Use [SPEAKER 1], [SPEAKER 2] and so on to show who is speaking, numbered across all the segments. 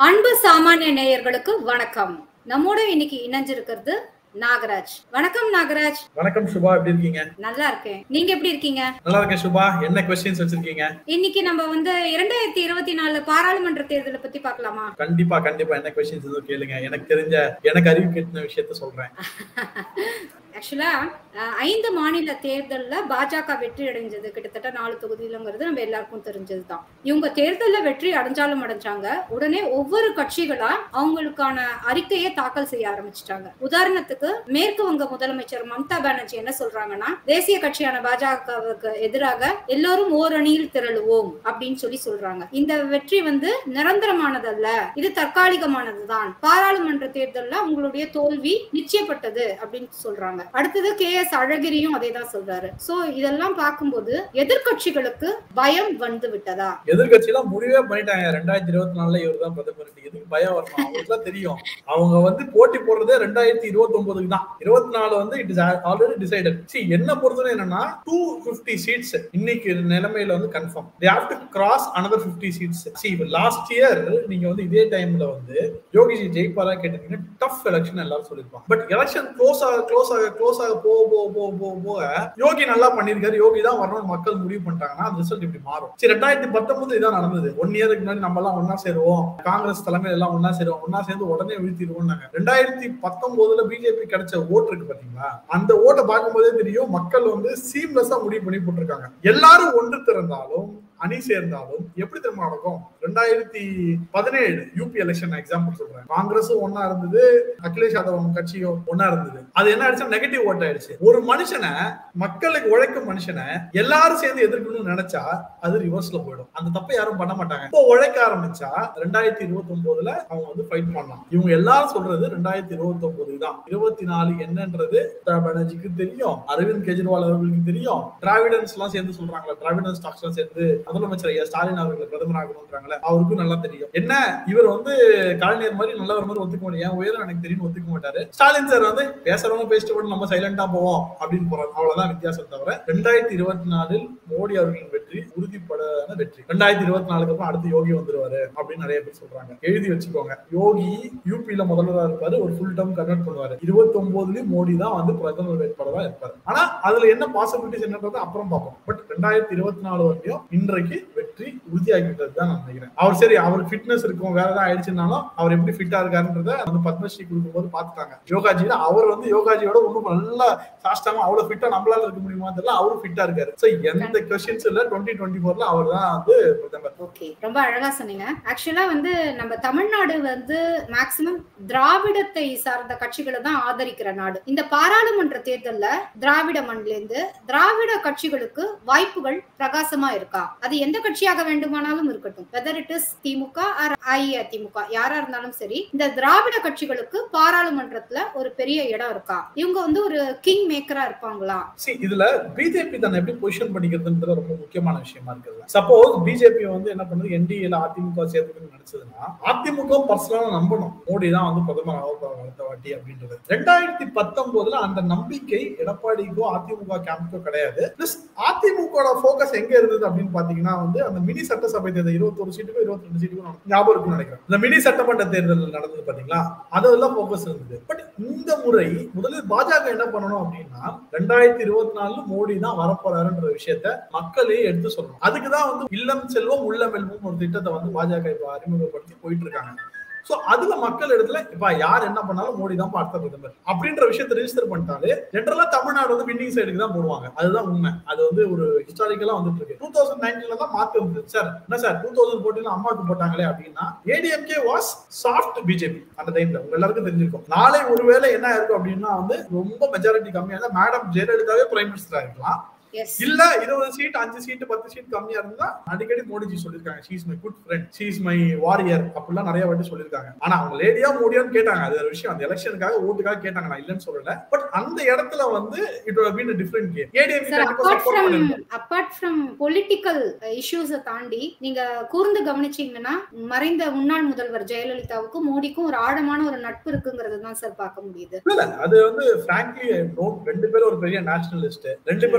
[SPEAKER 1] அன்பு சாமானிய நேயர்களுக்கு வணக்கம் நம்மோட இன்னைக்கு இணைஞ்சிருக்கிறது நாகராஜ் வணக்கம் நாகராஜ்
[SPEAKER 2] வணக்கம் சுபா எப்படி இருக்கீங்க
[SPEAKER 1] நல்லா இருக்கேன் நீங்க எப்படி இருக்கீங்க
[SPEAKER 2] நல்லா இருக்கேன் சுபா என்ன கொஸ்டின்ஸ் வச்சிருக்கீங்க
[SPEAKER 1] இன்னைக்கு நம்ம வந்து இரண்டாயிரத்தி இருபத்தி நாலு பாராளுமன்ற தேர்தலை பத்தி பார்க்கலாமா
[SPEAKER 2] கண்டிப்பா கண்டிப்பா என்ன கொஸ்டின்ஸ் எதுவும் கேளுங்க எனக்கு தெரிஞ்ச எனக்கு அறிவு கேட்டின விஷயத்த சொல்றேன்
[SPEAKER 1] ஆக்சுவலா ஐந்து மாநில தேர்தல்ல பாஜக வெற்றி அடைஞ்சது கிட்டத்தட்ட நாலு தொகுதியிலங்கிறது நம்ம எல்லாருக்கும் தெரிஞ்சதுதான் இவங்க தேர்தல்ல வெற்றி அடைஞ்சாலும் அடைஞ்சாங்க உடனே ஒவ்வொரு கட்சிகளா அவங்களுக்கான அறிக்கையை தாக்கல் செய்ய ஆரம்பிச்சிட்டாங்க உதாரணத்துக்கு மேற்கு வங்க முதலமைச்சர் மம்தா பானர்ஜி என்ன சொல்றாங்கன்னா தேசிய கட்சியான பாஜகவுக்கு எதிராக எல்லோரும் ஓரணியில் திரளுவோம் அப்படின்னு சொல்லி சொல்றாங்க இந்த வெற்றி வந்து நிரந்தரமானதல்ல இது தற்காலிகமானதுதான் பாராளுமன்ற தேர்தல்ல உங்களுடைய தோல்வி நிச்சயப்பட்டது அப்படின்னு சொல்றாங்க அடுத்தது கே எஸ் அழகிரியும் அதே தான் சொல்றாரு சோ இதெல்லாம் பார்க்கும்போது எதிர்கட்சிகளுக்கு பயம் வந்து விட்டதா
[SPEAKER 2] எதிர்கட்சி எல்லாம் முடிவே பண்ணிட்டாங்க ரெண்டாயிரத்தி இருபத்தி நாலுல இவர் தான் பிரதமர் எதுக்கு பயம் வரணும் அவங்களுக்கு தான் தெரியும் அவங்க வந்து போட்டி போடுறதே ரெண்டாயிரத்தி இருபத்தி ஒன்பதுக்கு தான் இருபத்தி நாலு வந்து it is already decided see என்ன பொறுத்தவரை என்னன்னா டூ பிப்டி சீட்ஸ் இன்னைக்கு நிலைமையில வந்து confirm they have to cross another fifty seats see last year நீங்க வந்து இதே டைம்ல வந்து யோகிஜி ஜெயிப்பாரா கேட்டீங்கன்னா டஃப் எலெக்ஷன் எல்லாரும் சொல்லிருப்பாங்க பட் எலெக்ஷன் க்ளோஸ் ஆக க்ளோஸ் ஆக க்ளோஸ் ஆக போக போக போக போக போக யோகி நல்லா பண்ணிருக்காரு யோகி தான் வரணும்னு மக்கள் முடிவு பண்ணிட்டாங்கன்னா அந்த ரிசல்ட் இப்படி மாறும் சரி ரெண்டாயிரத்தி பத்தொன்பது இதான் நடந்தது ஒன் இயருக்கு முன்னாடி நம்ம எல்லாம் ஒன்னா சேருவோம் காங்கிரஸ் தலைமையில எல்லாம் ஒன்னா சேருவோம் ஒன்னா சேர்ந்து உடனே வீழ்த்திடுவோம் ரெண்டாயிரத்தி பத்தொன்பதுல பிஜேபி கிடைச்ச ஓட்டு இருக்கு பாத்தீங்களா அந்த ஓட்டை பார்க்கும்போதே தெரியும் மக்கள் வந்து சீம்லெஸ்ஸா முடிவு பண்ணி போட்டிருக்காங்க எல்லாரும் ஒன்று திறந்தாலும் அணி சேர்ந்தாலும் எப்படி தெரியுமா நடக்கும் ரெண்டாயிரத்தி பதினேழு யூபி எலெக்ஷன் எக்ஸாம்பிள் சொல்றேன் காங்கிரஸும் ஒன்னா இருந்தது அகிலேஷ் யாதவ் கட்சியும் ஒன்னா இருந்தது அது என்ன ஆயிடுச்சு நெகட்டிவ் ஓட் ஆயிடுச்சு ஒரு மனுஷனை மக்களுக்கு உழைக்கும் மனுஷனை எல்லாரும் சேர்ந்து எதிர்க்கணும்னு நினைச்சா அது ரிவர்ஸ்ல போயிடும் அந்த தப்பை யாரும் பண்ண மாட்டாங்க இப்போ உழைக்க ஆரம்பிச்சா ரெண்டாயிரத்தி இருபத்தி ஒன்பதுல அவங்க வந்து ஃபைட் பண்ணலாம் இவங்க எல்லாரும் சொல்றது ரெண்டாயிரத்தி இருபத்தி ஒன்பது தான் இருபத்தி நாலு என்னன்றது மம்தா பானர்ஜிக்கு தெரியும் அரவிந்த் கெஜ்ரிவால் அவர்களுக்கு தெரியும் டிராவிடன்ஸ் எல்லாம் சேர்ந்து சொல்றாங்களா டிராவிடன் ஸ்டாக்ஸ் எல்லாம் சேர்ந்து முதலமைச்சர் ஐயா ஸ்டாலின் அவர்களை பிரதமர் ஆகணும்ன்றாங்களே அவருக்கும் நல்லா தெரியும் என்ன இவர் வந்து கலைஞர் மாதிரி நல்லவர் மாதிரி ஒத்துக்க முடியும் என் உயரம் எனக்கு தெரியும் ஒத்துக்க மாட்டாரு ஸ்டாலின் சார் வந்து பேசுறவங்க பேசிட்டு கூட நம்ம சைலண்டா போவோம் அப்படின்னு போறாரு அவ்வளவுதான் வித்தியாசம் தவிர ரெண்டாயிரத்தி இருபத்தி நாலில் மோடி அவர்களின் வெற்றி உறுதிப்படாத வெற்றி ரெண்டாயிரத்தி இருபத்தி நாலுக்கு அப்புறம் அடுத்து யோகி வந்துருவாரு அப்படின்னு நிறைய பேர் சொல்றாங்க எழுதி வச்சுக்கோங்க யோகி யூபியில முதல்வரா இருப்பாரு ஒரு ஃபுல் டேர்ம் கன்வெர்ட் பண்ணுவாரு இருபத்தி ஒன்பதுலயும் மோடி தான் வந்து பிரதமர் வேட்பாளராக இருப்பாரு ஆனா அதுல என்ன பாசிபிலிட்டிஸ் என்னன்றது அப்புறம் பார்ப்போம் பட் ரெண்டாயிரத்தி இருபத்தி நாலு வரைக்கும் இன்றைக்கு வெற்றி உறுதியாகிவிட்டது தான் நான் நினைக்கிறேன் அவர் சரி அவருக்கு ஃபிட்னஸ் இருக்கும் வேற ஏதாவது ஆயிடுச்சுனாலும் அவர் எப்படி ஃபிட்டா இருக்காருன்றத வந்து பத்மஸ்ரீ கொடுக்கும்போது பாத்துட்டாங்க யோகாஜி அவர் வந்து யோகாஜியோட ஒண்ணும் நல்லா சாஸ்டாம அவ்வளவு ஃபிட்டா நம்மளால இருக்க முடியுமா தெரியல அவரும் ஃபிட்டா இருக்காரு சோ எந்த கொஸ்டின்ஸ் இல்ல டுவெண்ட்டி டுவெண்ட்டி ஃபோர்ல அவர் தான் வந்து பிரதமர்
[SPEAKER 1] ஓகே ரொம்ப அழகா சொன்னீங்க ஆக்சுவலா வந்து நம்ம தமிழ்நாடு வந்து மேக்சிமம் திராவிடத்தை சார்ந்த கட்சிகளை தான் ஆதரிக்கிற நாடு இந்த பாராளுமன்ற தேர்தல்ல திராவிட மண்ல இருந்து திராவிட கட்சிகளுக்கு வாய்ப்புகள் பிரகாசமா இருக்கா அது எந்த கட்சியாக வேண்டுமானாலும் இருக்கட்டும் வெதர் இட் இஸ் திமுக ஆர் அஇஅதிமுக யாரா இருந்தாலும் சரி இந்த திராவிட கட்சிகளுக்கு பாராளுமன்றத்துல ஒரு பெரிய இடம் இருக்கா இவங்க வந்து ஒரு கிங் மேக்கரா இருப்பாங்களா
[SPEAKER 2] See, இதுல பிஜேபி தன்னை எப்படி பொசிஷன் பண்ணிக்கிறதுன்றது ரொம்ப முக்கியமான விஷயமா இருக்குது சப்போஸ் பிஜேபி வந்து என்ன பண்ணுது என்டிஏல அதிமுக சேர்த்துக்கணும்னு நினைச்சதுன்னா அதிமுக பர்சனலா நம்பணும் மோடி தான் வந்து பிரதமர் ஆக போறாங்க அடுத்த வாட்டி அப்படின்றது ரெண்டாயிரத்தி பத்தொன்பதுல அந்த நம்பிக்கை எடப்பாடிக்கோ அதிமுக கேம்புக்கோ கிடையாது பிளஸ் அதிமுக போக்கஸ் எங்க இருந்தது அப்படின்னு பாத்தீங்கன்னா வந்து அந்த மினி சட்டசபை தேர்தல் இருபத்தொரு சீட்டுக்கும் இருபத்தி ரெண்டு சீட்டுக்கும் நடந்தது. ஞாபகம் இருக்கும்னு நினைக்கிறேன் இந்த மினி சட்டமன்ற தேர்தல் நடந்தது பாத்தீங்களா அதெல்லாம் போக்கஸ் இருந்தது பட் இந்த முறை முதலில் பாஜக என்ன பண்ணணும் அப்படின்னா ரெண்டாயிரத்தி இருபத்தி நாலுல மோடி தான் வரப்போறாருன்ற விஷயத்த மக்களே எடுத்து சொல்லணும் அதுக்குதான் வந்து இல்லம் செல்வம் உள்ளம் வெல்வம் ஒரு திட்டத்தை வந்து பாஜக இப்ப அறிமுகப்படுத்தி போயிட்டு இருக்காங்க சோ அதுல மக்கள் இடத்துல இப்ப யார் என்ன பண்ணாலும் மோடி தான் அடுத்த பிரதமர் அப்படின்ற விஷயத்தை ரெஜிஸ்டர் பண்ணிட்டாலே ஜென்ரலா தமிழ்நாடு வந்து வின்னிங் சைடுக்கு தான் போடுவாங்க அதுதான் உண்மை அது வந்து ஒரு ஹிஸ்டாரிக்கலா வந்துட்டு இருக்கு டூ தௌசண்ட் நைன்டீன்ல தான் மாத்தி வந்தது சார் என்ன சார் டூ தௌசண்ட் ஃபோர்டீன்ல அம்மாவுக்கு போட்டாங்களே அப்படின்னா ஏடிஎம்கே வாஸ் சாஃப்ட் பிஜேபி அந்த டைம்ல உங்க எல்லாருக்கும் தெரிஞ்சிருக்கும் நாளை ஒருவேளை என்ன இருக்கும் அப்படின்னா வந்து ரொம்ப மெஜாரிட்டி கம்மியா இருந்தா மேடம் ஜெயலலிதாவே பிரைம் மினிஸ்டரா இருக்கலாம்
[SPEAKER 1] எஸ்
[SPEAKER 2] இல்ல இருபது சீட் அஞ்சு சீட் பத்து சீட் கம்மியா இருந்தா அடிக்கடி மோடிஜி சொல்லிருக்காங்க she's my good friend she's my warrior அப்படிலாம் நிறைய வாட்டி சொல்லிருக்காங்க ஆனா அவங்க லேடியா மோடியான்னு கேட்டாங்க அது ஒரு விஷயம் அந்த எலெக்ஷனுக்காக ஓட்டுக்காக கேட்டாங்க நான் இல்லைன்னு சொல்லல பட் அந்த இடத்துல வந்து it would have been a different game ATM
[SPEAKER 1] sir
[SPEAKER 2] கண்டிப்பா
[SPEAKER 1] அப்பார்ட்
[SPEAKER 2] சப்போர்ட்
[SPEAKER 1] ஃப்ரம்
[SPEAKER 2] பண்ணிருக்கும்
[SPEAKER 1] அப்பார்ட் ஃப்ரம் பொலிட்டிக்கல் இஷ்யூஸை தாண்டி நீங்க கூர்ந்து கவனிச்சீங்கன்னா மறைந்த முன்னாள் முதல்வர் ஜெயலலிதாவுக்கும் மோடிக்கும் ஒரு ஆழமான ஒரு நட்பு இருக்குங்கிறது தான் சார் பார்க்க முடியுது
[SPEAKER 2] இல்ல இல்ல அது வந்து பிராங்க்லி நோட் ரெண்டு பேரும் ஒரு பெரிய நேஷனலிஸ்ட் ரெண்டு பேரோட தாட்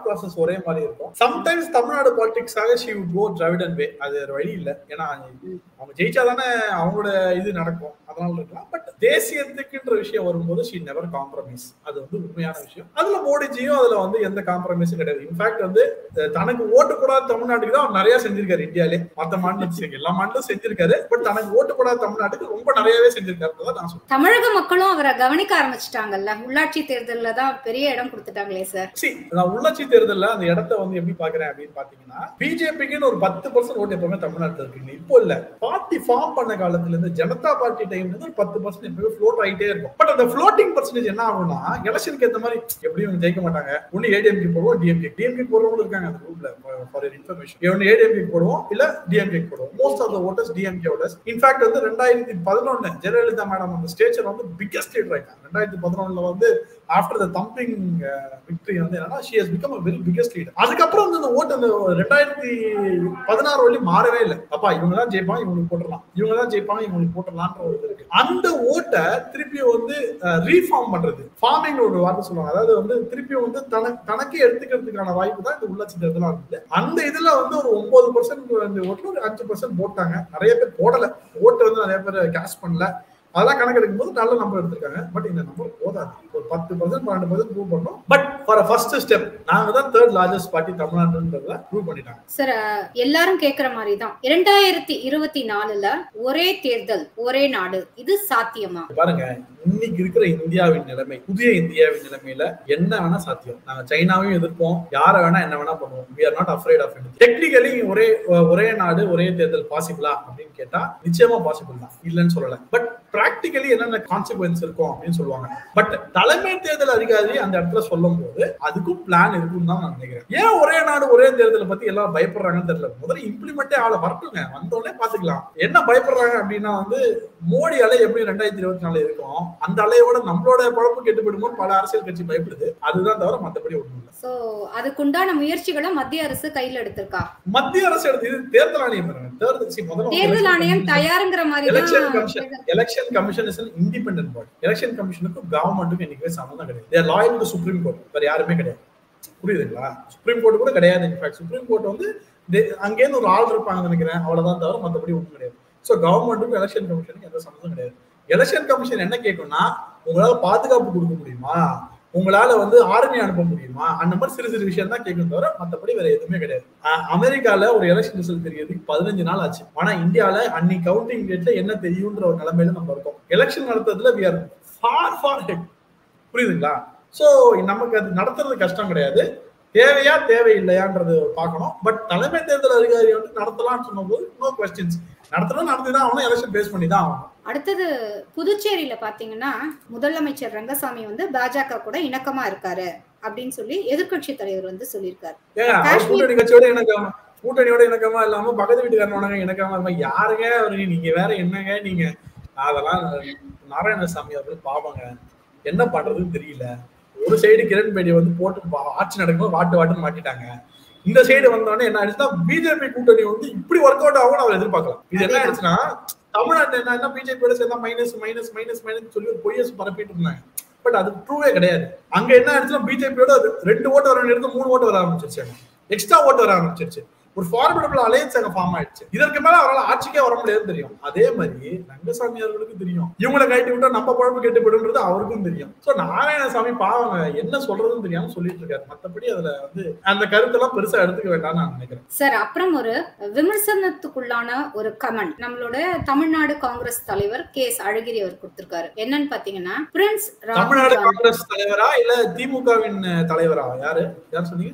[SPEAKER 2] ப்ராசஸ் ஒரே மாதிரி இருக்கும் சம்டைம்ஸ் தமிழ்நாடு பாலிடிக்ஸாக she would go Dravidian way அது வேற வழி இல்லை ஏன்னா அவங்க ஜெயிச்சாதானே அவங்களோட இது நடக்கும் அதனால இருக்கலாம் பட் தேசியத்துக்குன்ற விஷயம் வரும்போது ஷி நெவர் காம்ப்ரமைஸ் அது வந்து உண்மையான விஷயம் அதுல மோடிஜியும் அதுல வந்து எந்த காம்ப்ரமைஸும் கிடையாது இன்ஃபேக்ட் வந்து அஹ், தனக்கு ஓட்டு போடாத தமிழ்நாட்டுக்கு தான் அவர் நிறைய செஞ்சிருக்காரு இந்தியாலே மத்த மாநிலத்துக்கு எல்லா மாநிலம் செஞ்சிருக்காரு பட் தனக்கு ஓட்டு போடாத தமிழ்நாட்டுக்கு ரொம்ப நிறையவே செஞ்சிருக்காரு நான் சொல்றேன்
[SPEAKER 1] தமிழக மக்களும் அவரை கவனிக்க ஆரம்பிச்சிட்டாங்கல்ல உள்ளாட்சி தேர்தல்ல தான் பெரிய இடம் கொடுத்துட்டாங்களே சார்
[SPEAKER 2] See, நான் உள்ளாட்சி தேர்தல்ல அந்த இடத்த வந்து எப்படி பாக்குறேன் அப்படின்னு பாத்தீங்கன்னா பிஜேபிக்குன்னு ஒரு பத்து பர்சன்ட் ஓட்டு எப்பவுமே தமிழ்நாட்டுல இருக்குங்க இப்போ இல்ல பார்ட்டி ஃபார்ம் பண்ண காலத்துல இருந்து ஜனதா பார்ட்டி டைம்ல இருந்து ஒரு பத்து பர்சன்ட் எப்பவுமே ஃப்ளோட் ஆயிட்டே இருக்கும் பட் அந்த ஃப்ளோட்டிங் பர்சன்டேஜ் என்ன ஆகும்னா எலெக்ஷனுக்கு ஏத்த மாதிரி எப்படியும் இவங்க ஜெயிக்க மாட்டாங்க ஒன்னு ஏடிஎம்கே போடுவோம் டிஎம்கே டிஎம்கே போடுறவங்க இருக்காங்க அந்த குரூப்ல ஃபார் இன்ஃபர்மேஷன் ஒன்னு ஏடிஎம்கே போடுவோம் இல்ல டிஎம்கே போடுவோம் most of the voters DMK voters in fact வந்து ரெண்டாயிரத்தி பதினொன்னு ஜெயலலிதா மேடம் அந்த ஸ்டேச்சர் வந்து பிக்கஸ்ட் லீடர் ஆயிட்டாங்க ரெண்டாயிரத்தி பதினொன்னுல வந்து ஆஃப்டர் த தம்பிங் விக்டரி வந்து என்னன்னா she has become very biggest leader அதுக்கப்புறம் வந்து அந்த ஓட்டு அந்த ரெண்டாயிரத்தி பதினாறு வழி மாறவே இல்லை அப்பா இவங்க தான் ஜெயிப்பாங்க இவங்களுக்கு போட்டுடலாம் இவங்க தான் ஜெயிப்பாங்க இவங்களுக்கு போட்டுடலான்ற ஒரு இது இருக்கு அந்த ஓட்டை திருப்பி வந்து ரீஃபார்ம் பண்றது ஃபார்மிங் ஒரு வார்த்தை சொல்லுவாங்க அதாவது வந்து திருப்பி வந்து தனக்கு தனக்கே எடுத்துக்கிறதுக்கான வாய்ப்பு தான் இந்த உள்ளாட்சி தேர்தலாம் இருந்தது அந்த இதுல வந்து ஒரு ஒன்பது பர்சன்ட் வந்து ஓட்டு ஒரு அஞ்சு பர்சன்ட் போட்டாங்க நிறைய பேர் போடல ஓட்டு வந்து நிறைய பேர் கேஷ் பண்ணல அதெல்லாம் கணக்கு எடுக்கும்போது நல்ல நம்பர் எடுத்திருக்காங்க பட் இந்த நம்பர் போதாது ஒரு பத்து பர்சன்ட் பன்னெண்டு பர்சன்ட் ப்ரூவ் பண்ணோம் பட் ஃபார் ஃபர்ஸ்ட் ஸ்டெப் நாங்க தான் தேர்ட் லார்ஜஸ்ட் பார்ட்டி தமிழ்நாட்டுன்றத ப்ரூவ் பண்ணிட்டாங்க
[SPEAKER 1] சார் எல்லாரும் கேக்குற மாதிரி தான் இரண்டாயிரத்தி இருபத்தி நாலுல ஒரே தேர்தல் ஒரே நாடு இது சாத்தியமா
[SPEAKER 2] பாருங்க இன்னைக்கு இருக்கிற இந்தியாவின் நிலைமை புதிய இந்தியாவின் நிலைமையில என்ன வேணா சாத்தியம் நாங்க சைனாவையும் எதிர்ப்போம் யார வேணா என்ன வேணா பண்ணுவோம் we are not afraid of it technically ஒரே ஒரே நாடு ஒரே தேர்தல் பாசிபிளா அப்படின்னு கேட்டா நிச்சயமா பாசிபிள் தான் இல்லைன்னு சொல்லல பட் பிராக்டிகலி என்னென்ன கான்சிக்வன்ஸ் இருக்கும் அப்படின்னு சொல்லுவாங்க பட் தலைமை தேர்தல் அதிகாரி அந்த இடத்துல சொல்லும் போது அதுக்கும் பிளான் இருக்குன்னு தான் நான் நினைக்கிறேன் ஏன் ஒரே நாடு ஒரே தேர்தலை பத்தி எல்லாம் பயப்படுறாங்கன்னு தெரியல முதல்ல இம்ப்ளிமெண்டே ஆள வரட்டுங்க வந்தோடனே பாத்துக்கலாம் என்ன பயப்படுறாங்க அப்படின்னா வந்து மோடி அலை எப்படி ரெண்டாயிரத்தி இருபத்தி நாலு இருக்கும் அந்த அலையோட நம்மளோட குழப்பம் கெட்டு போயிடுமோ பல அரசியல் கட்சி பயப்படுது அதுதான் தவிர மத்தபடி ஒண்ணும் இல்லை
[SPEAKER 1] சோ அதுக்குண்டான முயற்சிகளை மத்திய அரசு கையில எடுத்திருக்கா
[SPEAKER 2] மத்திய அரசு எடுத்து இது தேர்தல் ஆணையம் பாருங்க. தேர்தல் see, முதல்ல வந்து
[SPEAKER 1] தேர்தல்
[SPEAKER 2] election
[SPEAKER 1] ஆணையம்
[SPEAKER 2] commission-
[SPEAKER 1] தயாருங்கிற மாதிரி
[SPEAKER 2] எலெக்ஷன் கமிஷன்
[SPEAKER 1] தான்
[SPEAKER 2] election commission is independent body election கமிஷனுக்கும் கவர்மெண்ட்டுக்கும் என்னைக்குமே சம்மந்தம் கிடையாது they're loyal to Supreme Court வேற யாருமே கிடையாது புரியுதுங்களா சுப்ரீம் கோர்ட் கூட கிடையாது இன்ஃபேக்ட் சுப்ரீம் கோர்ட் வந்து they- அங்கேருந்து ஒரு ஆள் இருப்பாங்கன்னு நினைக்கிறேன் அவ்வளவுதான் தவிர மற்றபடி ஒன்றும் கிடையாது ஸோ கவர்மெண்ட்டுக்கும் எலெக்ஷன் கமிஷனுக்கு எந்த சம்மந்தம் கிடையாது எலெக்ஷன் கமிஷன் என்ன கேட்கும்னா உங்களால பாதுகாப்பு கொடுக்க முடியுமா உங்களால வந்து ஆர்மி அனுப்ப முடியுமா அந்த மாதிரி சிறு சிறு விஷயம் தான் கேட்கும் தவிர மத்தபடி வேற எதுவுமே கிடையாது அஹ் அமெரிக்கால ஒரு எலெக்ஷன் ரிசல்ட் தெரியறதுக்கு பதினஞ்சு நாள் ஆச்சு ஆனா இந்தியால அன்னைக்கு கவுண்டிங் டேட்ல என்ன தெரியும்ன்ற ஒரு நிலைமையில நம்ம இருக்கோம் எலெக்ஷன் நடத்துறதுல we are far far head புரியுதுங்களா சோ நமக்கு அது நடத்துறது கஷ்டம் கிடையாது தேவையா தேவையில்லையான்றது பார்க்கணும் பட் தலைமை தேர்தல் அதிகாரி வந்து நடத்தலாம்னு சொன்னபோது நோ கொஸ்டின்ஸ் நடத்தணும் நடத்தி தான் ஆகணும் எலெக்ஷன் பேஸ் பண்ணி தான் ஆகணும்
[SPEAKER 1] அடுத்தது புதுச்சேரியில பாத்தீங்கன்னா முதலமைச்சர் ரங்கசாமி வந்து பாஜக கூட இணக்கமா இருக்காரு அப்படின்னு சொல்லி எதிர்க்கட்சி தலைவர் வந்து சொல்லியிருக்காரு
[SPEAKER 2] ஏங்க அவர்
[SPEAKER 1] காஷ்மீர்
[SPEAKER 2] கூட்டணி கட்சியோட இணக்கமா கூட்டணியோட இணக்கமா இல்லாம பக்கத்து வீட்டுக்காரனோட இணக்கமா இல்லாம யாருங்க அவரு நீங்க வேற என்னங்க நீங்க அதெல்லாம் நாராயணசாமி அவர்கள் பாவங்க என்ன பண்றதுன்னு தெரியல ஒரு சைடு கிரண் பேடி வந்து போட்டு பா- ஆட்சி நடக்கும்போது வாட்டு வாட்டுன்னு மாட்டிட்டாங்க இந்த சைடு வந்தோடனே என்ன ஆயிடுச்சுன்னா பிஜேபி கூட்டணி வந்து இப்படி ஒர்க் அவுட் ஆகும் அவர் எதிர்பார்க்கலாம் இது என்ன ஆயிடுச்சுன்னா தமிழ்நாட்டுல என்ன பிஜேபியோட சேர்ந்தா மைனஸ் மைனஸ் மைனஸ் மைனஸ் சொல்லி ஒரு பொய்யஸ் பரப்பிட்டு இருந்தாங்க பட் அது ட்ரூவே கிடையாது அங்க என்ன ஆயிடுச்சுன்னா பிஜேபியோட ரெண்டு ஓட்டு வர எடுத்து மூணு ஓட்டு வர ஆரம்பிச்சிருச்சு எக்ஸ்ட்ரா ஓட்டு வர ஆரம்பிச்சிருச்சு ஒரு ஃபார்மிடபிள் அலையன்ஸ் அங்க ஃபார்ம் ஆயிடுச்சு இதற்கு மேல அவரால் ஆட்சிக்கே வர முடியாதுன்னு தெரியும் அதே மாதிரி ரங்கசாமி அவர்களுக்கு தெரியும் இவங்களை கட்டி விட்டா நம்ம குழம்பு கெட்டு போயிடுன்றது அவருக்கும் தெரியும் சோ நாராயணசாமி பாவங்க என்ன சொல்றதுன்னு தெரியாம சொல்லிட்டு இருக்காரு மத்தபடி அதுல வந்து அந்த கருத்தெல்லாம் பெருசா எடுத்துக்க வேண்டாம்னு நான் நினைக்கிறேன்
[SPEAKER 1] சார் அப்புறம் ஒரு விமர்சனத்துக்குள்ளான ஒரு கமெண்ட் நம்மளோட தமிழ்நாடு காங்கிரஸ் தலைவர் கே எஸ் அழகிரி அவர் கொடுத்திருக்காரு என்னன்னு பாத்தீங்கன்னா பிரின்ஸ் ராகுல்
[SPEAKER 2] தமிழ்நாடு
[SPEAKER 1] காந்தி
[SPEAKER 2] காங்கிரஸ் தலைவரா இல்ல திமுகவின் தலைவரா யாரு யார் சொன்னீங்க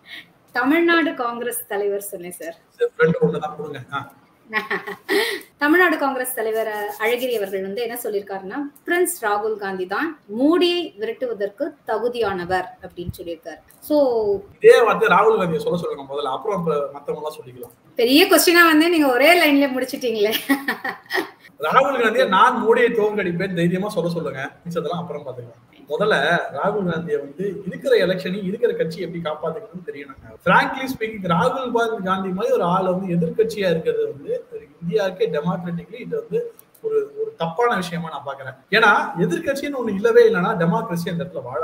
[SPEAKER 1] தமிழ்நாடு காங்கிரஸ் தலைவர் சொன்னேன் சார்
[SPEAKER 2] சரி, ரெண்டு ஒண்ணுதான் கொடுங்க ஆ.
[SPEAKER 1] தமிழ்நாடு காங்கிரஸ் தலைவர் அழகிரி அவர்கள் வந்து என்ன சொல்லியிருக்காருன்னா பிரின்ஸ் ராகுல் காந்தி தான் மோடியை விரட்டுவதற்கு தகுதியானவர் அப்படின்னு சொல்லியிருக்காரு சோ
[SPEAKER 2] இதே வந்து ராகுல் காந்தியை சொல்ல சொல்லுங்க முதல்ல அப்புறம் மத்தவங்க எல்லாம் சொல்லிக்கலாம்
[SPEAKER 1] பெரிய கொஸ்டினா வந்து நீங்க ஒரே லைன்ல முடிச்சிட்டீங்களே
[SPEAKER 2] ராகுல் காந்தியை நான் மோடியை தோற்கடிப்பேன் தைரியமா சொல்ல சொல்லுங்க மிச்சதெல்லாம் அப்புறம் பாத்துக்கலாம் முதல்ல ராகுல் காந்தியை வந்து இருக்கிற எலெக்ஷனையும் இருக்கிற கட்சி எப்படி காப்பாத்துக்கணும்னு தெரியணுங்க பிராங்க்லி ஸ்பீக்கிங் ராகுல் காந்தி காந்தி மாதிரி ஒரு ஆள் வந்து எதிர்க்கட்சியா இருக்கிறது வந்து ஒரு இந்தியாவுக்கே டெமோக்ராட்டிக்லி இது வந்து ஒரு ஒரு தப்பான விஷயமா நான் பாக்குறேன் ஏன்னா எதிர்க்கட்சின்னு ஒண்ணு இல்லவே இல்லைன்னா டெமோக்ரஸி அந்த இடத்துல வாழாது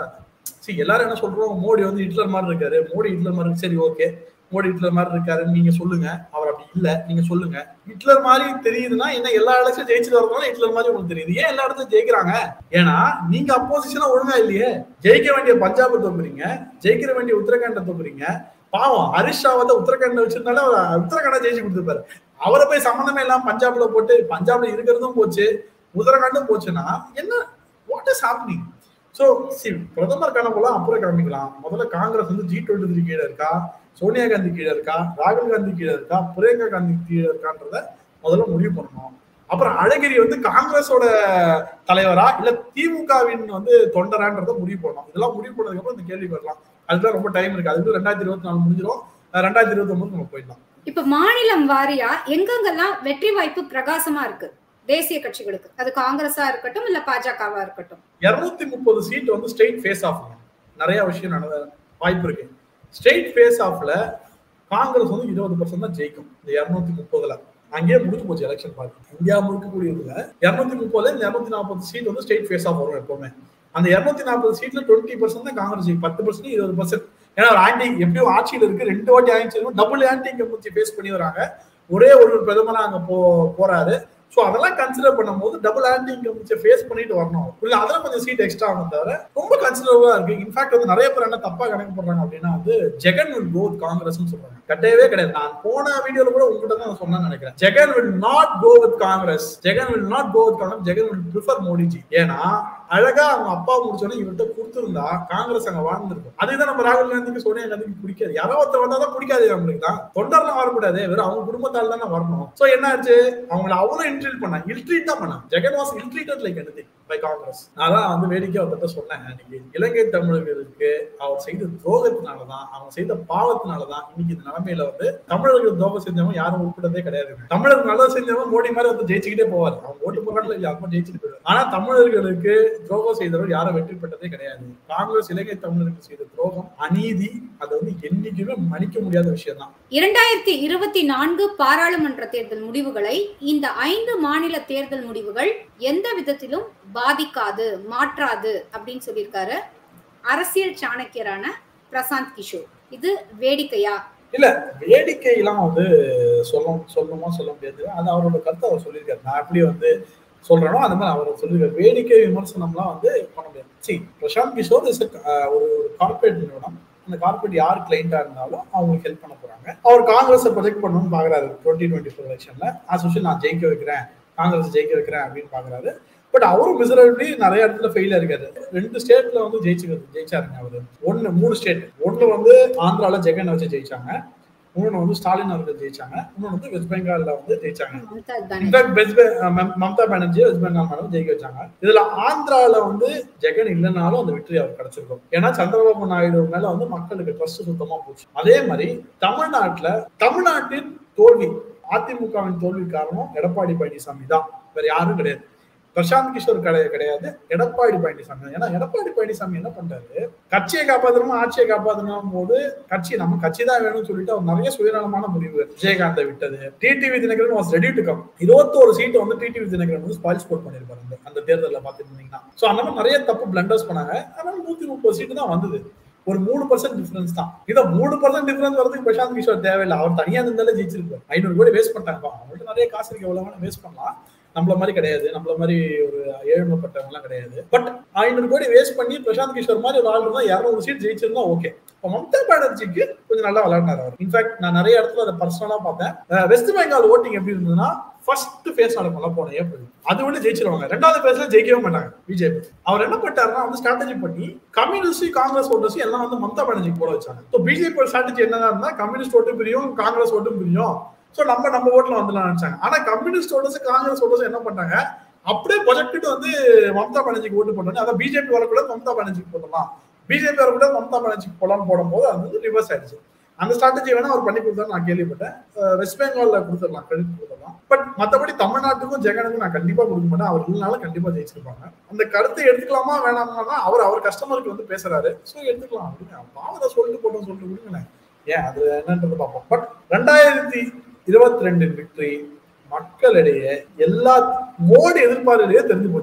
[SPEAKER 2] சரி எல்லாரும் என்ன சொல்றோம் மோடி வந்து ஹிட்லர் மாதிரி இருக்காரு மோடி ஹிட்லர் மாதிரி இருக்கு. சரி ஓகே மோடி ஹிட்லர் மாதிரி இருக்காருன்னு நீங்க சொல்லுங்க அவர் அப்படி இல்ல நீங்க சொல்லுங்க ஹிட்லர் மாதிரி தெரியுதுன்னா என்ன எல்லா இடத்துலயும் ஜெயிச்சுட்டு வரதுனால ஹிட்லர் மாதிரி உங்களுக்கு தெரியுது ஏன் எல்லா இடத்துலயும் ஜெயிக்கிறாங்க ஏன்னா நீங்க அப்போசிஷனா ஒழுங்கா இல்லையே ஜெயிக்க வேண்டிய பஞ்சாபை தோக்குறீங்க ஜெயிக்கிற வேண்டிய உத்தரகாண்ட தோக்குறீங்க பாவம் ஹரிஷ் ராவ் வந்து உத்தரகாண்ட வச்சிருந்தாலே அவர் உத்தரகாண்டா ஜெயிச்சு கொடுத்துருப்பாரு அவரை போய் சம்மந்தமே இல்லாம பஞ்சாப்ல போட்டு பஞ்சாப்ல இருக்கிறதும் போச்சு உத்தரகாண்டும் போச்சுன்னா என்ன what is happening so see பிரதமர் கனவுலாம் அப்புறம் கிளம்பிக்கலாம் முதல்ல காங்கிரஸ் வந்து ஜி டுவெண்ட்டி த்ரீ கீழே இருக்கா சோனியா காந்தி கீழே இருக்கா ராகுல் காந்தி கீழே இருக்கா பிரியங்கா காந்தி கீழே இருக்கான்றத முதல்ல முடிவு பண்ணணும் அப்புறம் அழகிரி வந்து காங்கிரஸோட தலைவரா இல்ல திமுகவின் வந்து தொண்டரான்றத முடிவு பண்ணணும் இதெல்லாம் முடிவு பண்ணதுக்கு அப்புறம் இந்த கேள்வி வரலாம் அதுதான் ரொம்ப டைம் இருக்கு அதுக்கு ரெண்டாயிரத்தி இருபத்தி நாலு முடிஞ்சிடும் ரெண்டாயிரத்தி இருபத்தி ஒன்பது நம்ம போயிடலாம்
[SPEAKER 1] இப்ப மாநிலம் வாரியா எங்கெங்கெல்லாம் வெற்றி வாய்ப்பு பிரகாசமா இருக்கு தேசிய கட்சிகளுக்கு அது காங்கிரஸா இருக்கட்டும் இல்ல பாஜகவா இருக்கட்டும்
[SPEAKER 2] இருநூத்தி முப்பது சீட் வந்து ஸ்டேட் ஃபேஸ் ஆஃப் நிறைய விஷயம் நடந்த வாய்ப்பு இருக்கு ஸ்டேட் ஃபேஸ் ஆஃப்ல காங்கிரஸ் வந்து இருபது பர்சன்ட் தான் ஜெயிக்கும் இந்த இருநூத்தி முப்பதுல அங்கேயே முடிஞ்சு போச்சு எலெக்ஷன் பார்த்து இந்தியா முழுக்க கூடியதுல இருநூத்தி முப்பதுல இந்த இருநூத்தி நாற்பது சீட் வந்து ஸ்டேட் ஃபேஸ் ஆஃப் வரும் எப்பவுமே அந்த இருநூத்தி நாற்பது சீட்ல டுவெண்ட்டி பர்சன்ட் தான் காங்கிரஸ் ஜெயிக்கும் பத்து பர்சன்ட் இருபது பர்சன்ட் ஏன்னா ஒரு ஆன்டி எப்படியும் ஆட்சியில இருக்கு ரெண்டு வாட்டி ஆட்சி டபுள் ஆன்டி இன்கம் ஃபேஸ் பண்ணி வராங்க ஒரே ஒரு பிரதமரா அங்க போ போறாரு ஸோ அதெல்லாம் கன்சிடர் பண்ணும்போது டபுள் ஆன்டி இன்கம் ஃபேஸ் பண்ணிட்டு வரணும் இல்ல அதெல்லாம் கொஞ்சம் சீட் எக்ஸ்ட்ரா ஆகும் தவிர ரொம்ப கன்சிடரபுளா இருக்கு இன்ஃபேக்ட் வந்து நிறைய பேர் என்ன தப்பா கணக்கு போடுறாங்க அப்படின்னா வந்து ஜெகன் வில் கோ காங்கிரஸ் சொல்றாங்க கட்டவே கிடையாது நான் போன வீடியோல கூட உங்ககிட்ட தான் சொன்னேன்னு நினைக்கிறேன் Jagan will not go with Congress Jagan will not go with Congress Jagan will prefer Modiji ஏன்னா அழகா அவங்க அப்பா முடிச்சோடனே இவர்கிட்ட கொடுத்துருந்தா காங்கிரஸ் அங்க வாழ்ந்துருக்கும் அதுதான் நம்ம ராகுல் காந்திக்கு சோனியா காந்திக்கு பிடிக்காது யாரோ ஒருத்தர் வந்தாதான் பிடிக்காது அவங்களுக்கு தான் தொண்டர்லாம் வரக்கூடாது வெறும் அவங்க குடும்பத்தால் தானே வரணும் சோ என்ன ஆச்சு அவங்களை அவ்வளவு இன்ட்ரீட் பண்ணாங்க இல்ட்ரீட் தான் பண்ணாங்க Jagan was illtreated like anything by Congress நான் தான் வந்து வேடிக்கை அவர்கிட்ட சொன்னேன் இன்னைக்கு இலங்கை தமிழர்களுக்கு அவர் செய்த துரோகத்தினாலதான் அவங்க செய்த பாவத்தினாலதான் இன்னைக்கு இந்த நிலைமையில வந்து தமிழர்கள் துரோகம் செஞ்சவங்க யாரும் உட்பட்டதே கிடையாது தமிழருக்கு நல்லது செஞ்சவங்க மோடி மாதிரி வந்து ஜெயிச்சுக்கிட்டே போவார் அவங்க ஓட்டு போராட்டில் இல்ல அவங்க ஜெயிச்சுட்டு போயிடுவார் ஆனா தமிழர்களுக்கு துரோகம் செய்தவர் யாரும் வெற்றி பெற்றதே கிடையாது காங்கிரஸ் இலங்கை தமிழருக்கு செய்த துரோகம் அநீதி அது வந்து என்னைக்குமே மன்னிக்க முடியாத விஷயம் தான்
[SPEAKER 1] இரண்டாயிரத்தி இருபத்தி நான்கு பாராளுமன்ற தேர்தல் முடிவுகளை இந்த ஐந்து மாநில தேர்தல் முடிவுகள் எந்த விதத்திலும் பாதிக்காது மாற்றாது அப்படின்னு சொல்லியிருக்காரு அரசியல் சாணக்கியரான பிரசாந்த் கிஷோர் இது வேடிக்கையா
[SPEAKER 2] இல்ல வேடிக்கையெல்லாம் வந்து சொல்ல சொல்லணுமா சொல்ல முடியாது அது அவரோட கருத்தை அவர் சொல்லியிருக்காரு நான் எப்படி வந்து சொல்றேனோ அந்த மாதிரி அவர் சொல்லியிருக்காரு வேடிக்கை விமர்சனம்லாம் வந்து பண்ண முடியாது சி பிரசாந்த் கிஷோர் இஸ் ஒரு கார்பரேட் நிறுவனம் அந்த கார்பரேட் யார் கிளைண்டா இருந்தாலும் அவங்களுக்கு ஹெல்ப் பண்ண போறாங்க அவர் காங்கிரஸை ப்ரொஜெக்ட் பண்ணணும்னு பாக்குறாரு டுவெண்ட்டி டுவெண்ட்டி ஃபோர் எலெக்ஷன்ல ஆஸ் யூஷுவல் நான் ஜெயிக்க வைக்கிறேன் காங்கிரஸ் ஜெயிக்க வைக்கிறேன் அப்படின்னு பாக்குறாரு பட் அவரும் மிசரபிளி நிறைய இடத்துல ஃபெயில் இருக்காரு ரெண்டு ஸ்டேட்ல வந்து ஜெயிச்சு ஜெயிச்சாருங்க அவரு ஒன்னு மூணு ஸ்டேட் ஒன்னு வந்து ஆந்திரால ஜெகன் வச்சு ஜெயிச்சாங்க இன்னொன்னு வந்து ஸ்டாலின் அவர்கள் ஜெயிச்சாங்க இன்னொன்னு வந்து வெஸ்ட் பெங்கால்ல வந்து ஜெயிச்சாங்க
[SPEAKER 1] மம்தா பானர்ஜி.
[SPEAKER 2] இன்ஃபேக்ட் வெஸ்ட் பெ- அஹ் மம்- Mamata Banerjee West Bengal madam ஜெயிக்க வச்சாங்க இதுல ஆந்திரால வந்து ஜெகன் இல்லைனாலும் அந்த வெற்றி அவர் கிடைச்சிருக்கும் ஏன்னா சந்திரபாபு நாயுடு மேல வந்து மக்களுக்கு ட்ரஸ்ட் சுத்தமா போச்சு அதே மாதிரி தமிழ்நாட்டுல தமிழ்நாட்டின் தோல்வி அதிமுகவின் தோல்வி காரணம் எடப்பாடி பழனிசாமி தான் வேற யாரும் கிடையாது பிரசாந்த் கிஷோர் கிடையாது கிடையாது எடப்பாடி பழனிசாமி தான். ஏன்னா எடப்பாடி பழனிசாமி என்ன பண்றாரு கட்சியை காப்பாத்தணுமா ஆட்சியை காப்பாத்தணும் போது கட்சி நம்ம கட்சி தான் வேணும்னு சொல்லிட்டு அவர் நிறைய சுயநலமான முடிவு விஜயகாந்தை விட்டது TTV Dhinakaran was ready to come இருபத்தோரு சீட்டை வந்து டிடிவி தினகரன் வந்து ஸ்பாயில் ஸ்போர்ட் பண்ணிருப்பாரு அந்த அந்த தேர்தலில் பார்த்துருந்தீங்கன்னா ஸோ அந்த மாதிரி நிறைய தப்பு பிளண்டர்ஸ் பண்ணாங்க அதனால நூத்தி முப்பது சீட்டு தான் வந்தது ஒரு மூணு பர்சன்ட் டிஃபரன்ஸ் தான் இதை மூணு பர்சன்ட் டிஃபரன்ஸ் வரதுக்கு பிரசாந்த் கிஷோர் தேவையில்லை அவர் தனியா இருந்தாலே ஜெயிச்சிருப்பார் ஐநூறு கோடி வேஸ்ட் பண்ணிட்டாங்க அவங்கள்ட்ட நிறைய காசு இருக்கு எவ்வளவு வேணா வேஸ்ட் பண்ணலாம் நம்மள மாதிரி கிடையாது நம்மள மாதிரி ஒரு ஏழ்மைப்பட்டவங்க எல்லாம் கிடையாது பட் ஐநூறு கோடி வேஸ்ட் பண்ணி பிரசாந்த் கிஷோர் மாதிரி ஒரு ஆள் இருந்தா இரநூறு சீட் ஜெயிச்சிருந்தா ஓகே இப்போ மம்தா பானர்ஜிக்கு கொஞ்சம் நல்லா விளையாடினார் அவர் இன்ஃபேக்ட் நான் நிறைய இடத்துல அதை பர்சனலா பார்த்தேன் அஹ் வெஸ்ட் பெங்கால் ஓட்டிங் எப்படி இருந்ததுன்னா ஃபர்ஸ்ட் ஃபேஸ் நடக்கும்ல போன ஏப்ரல் அது வந்து ஜெயிச்சிருவாங்க ரெண்டாவது ஃபேஸ்ல ஜெயிக்கவே மாட்டாங்க பிஜேபி அவர் என்ன பண்ணிட்டாருன்னா வந்து ஸ்ட்ராட்டஜி பண்ணி கம்யூனிஸ்ட் காங்கிரஸ் ஓட்டர்ஸ் எல்லாம் வந்து மம்தா பானர்ஜிக்கு போட வச்சாங்க ஸோ பிஜேபி ஸ்ட்ராட்டஜி என்னன்னா இருந்தா கம்யூனிஸ்ட் ஓட்டும் பிரியும் காங்கிரஸ் ஓட்டும் பிரியும் ஸோ நம்ம நம்ம ஓட்டுல வந்துடலாம் நினைச்சாங்க ஆனா கம்யூனிஸ்ட் ஓட்டர்ஸ் காங்கிரஸ் ஓட்டர்ஸ் என்ன பண்ணாங்க அப்படியே ப்ரொஜெக்ட் வந்து மம்தா பானர்ஜிக்கு ஓட்டு போட்டாங்க அதான் பிஜேபி வரக்கூடாது மம்தா பானர்ஜிக்கு போடலாம் பிஜேபி வரக்கூடாது மம்தா பானர்ஜிக்கு போடலாம்னு போடும்போது அது வந்து ரிவர்ஸ் ஆயிடுச்சு அந்த ஸ்ட்ராட்டஜி வேணா அவர் பண்ணி கொடுத்தாரு நான் கேள்விப்பட்டேன் அஹ் வெஸ்ட் பெங்கால்ல கொடுத்துடலாம் கிரெடிட் கொடுத்துடலாம் பட் மத்தபடி தமிழ்நாட்டுக்கும் ஜெகனுக்கும் நான் கண்டிப்பா கொடுக்க மாட்டேன் அவர் இல்லைனாலும் கண்டிப்பா ஜெயிச்சிருப்பாங்க அந்த கருத்தை எடுத்துக்கலாமா வேணாமா அவர் அவர் கஸ்டமருக்கு வந்து பேசுறாரு ஸோ எடுத்துக்கலாம் அப்படின்னு பாவத்தை சொல்லிட்டு போட்டோம் சொல்லிட்டு கொடுங்களேன் ஏன் அது என்னன்றது பார்ப்போம் பட் ரெண்டாயிரத்தி இருபத்தி ரெண்டு விக்டரி மக்களிடையே எல்லா மோடி எதிர்பார்ப்பிலேயே தெரிஞ்சு போச்சு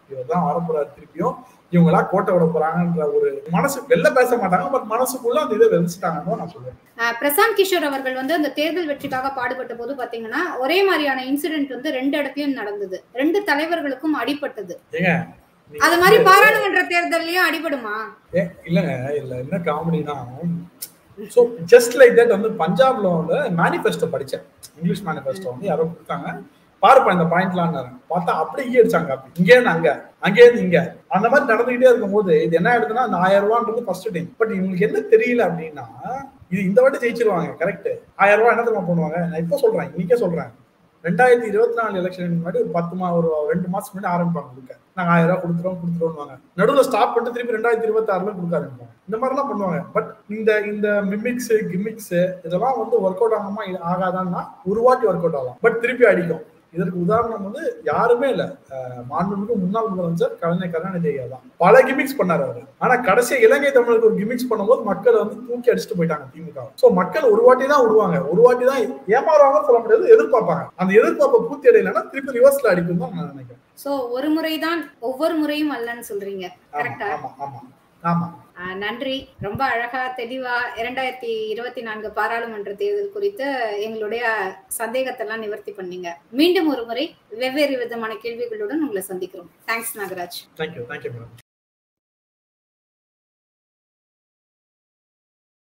[SPEAKER 2] இவர் தான் வரப்போறாரு திருப்பியும் இவங்க எல்லாம் கோட்டை விட போறாங்கன்ற ஒரு மனசு வெளில பேச மாட்டாங்க பட் மனசுக்குள்ள அந்த இதை வெறிச்சிட்டாங்கன்னு நான் சொல்லுவேன்
[SPEAKER 1] அஹ் பிரசாந்த் கிஷோர் அவர்கள் வந்து அந்த தேர்தல் வெற்றிக்காக பாடுபட்ட போது பாத்தீங்கன்னா ஒரே மாதிரியான இன்சிடென்ட் வந்து ரெண்டு இடத்துலயும் நடந்தது ரெண்டு தலைவர்களுக்கும் அடிபட்டது
[SPEAKER 2] ஏங்க
[SPEAKER 1] அது மாதிரி பாராளுமன்ற தேர்தல்லயும் அடிபடுமா
[SPEAKER 2] ஏ, இல்லங்க இல்ல என்ன காமெடினா ஸோ ஜஸ்ட் லைக் தட் வந்து பஞ்சாப்ல வந்து மேனிஃபெஸ்டோ படிச்சேன் இங்கிலீஷ் மேனிஃபெஸ்டோ வந்து யாரோ கொடுத்தாங்க பாருப்பா இந்த பாயிண்ட்லாம் பார்த்தா அப்படியே ஈ அடிச்சாங்க அப்படி இங்கே இருந்து அங்க அங்கே இருந்து இங்க அந்த மாதிரி நடந்துகிட்டே இருக்கும்போது இது என்ன ஆயிடுதுன்னா அந்த ஆயிரம் ரூபான்றது ஃபர்ஸ்ட் டைம் பட் இவங்களுக்கு என்ன தெரியல அப்படின்னா இது இந்த வாட்டி ஜெயிச்சிருவாங்க கரெக்ட் ஆயிரம் ரூபாய் என்ன தெரியுமா பண்ணுவாங்க நான் இப்போ சொல்றேன் இன்னைக்கே சொல்றேன் ரெண்டாயிரத்தி இருபத்தி நாலு எலெக்ஷன் முன்னாடி ஒரு பத்து மா ஒரு ரெண்டு மாசம் முன்னாடி ஆரம்பிப்பாங்க கொடுக்க நாங்க ஆயிரம் ரூபாய் கொடுத்துருவோம் கொடுத்துருவோம் நடுவில் ஸ்டாப் பண்ணிட்டு திருப்பி ரெண்டாயிரத்தி இருபத்தி ஆறுல கொடுக்க ஆரம்பிப்பாங்க இந்த மாதிரிலாம் பண்ணுவாங்க பட் இந்த இந்த மிமிக்ஸ் கிமிக்ஸ் இதெல்லாம் வந்து ஒர்க் அவுட் ஆகாம இது ஆகாதான்னா ஒரு வாட்டி ஒர்க் அவுட் ஆகும் பட் திருப்பி அடிக்கும் இதற்கு உதாரணம் வந்து யாருமே இல்ல அஹ் மாண்புமிகு முன்னாள் முதலமைச்சர் கலைஞர் கருணாநிதி ஐயா தான் பல கிமிக்ஸ் பண்ணாரு அவரு ஆனா கடைசியா இலங்கை தமிழருக்கு ஒரு கிமிக்ஸ் பண்ணும்போது மக்கள் வந்து தூக்கி அடிச்சுட்டு போயிட்டாங்க திமுக சோ மக்கள் ஒரு வாட்டி தான் விடுவாங்க ஒரு வாட்டி தான் ஏமாறுவாங்கன்னு சொல்ல முடியாது எதிர்பார்ப்பாங்க அந்த எதிர்பார்ப்பை பூர்த்தி அடையலைன்னா திருப்பி ரிவர்ஸ்ல அடிக்கும் தான் நான் நினைக்கிறேன்
[SPEAKER 1] சோ ஒரு முறைதான் ஒவ்வொரு முறையும் அல்லன்னு சொல்றீங்க
[SPEAKER 2] ஆமா
[SPEAKER 1] கரெக்டா
[SPEAKER 2] ஆமா ஆமா ஆமா
[SPEAKER 1] ஆஹ் நன்றி ரொம்ப அழகா தெளிவா இரண்டாயிரத்தி இருபத்தி நான்கு பாராளுமன்ற தேர்தல் குறித்து எங்களுடைய சந்தேகத்தெல்லாம் நிவர்த்தி பண்ணீங்க மீண்டும் ஒரு முறை வெவ்வேறு விதமான கேள்விகளுடன் உங்களை சந்திக்கிறோம் thanks Nagaraj
[SPEAKER 2] thank you thank you madam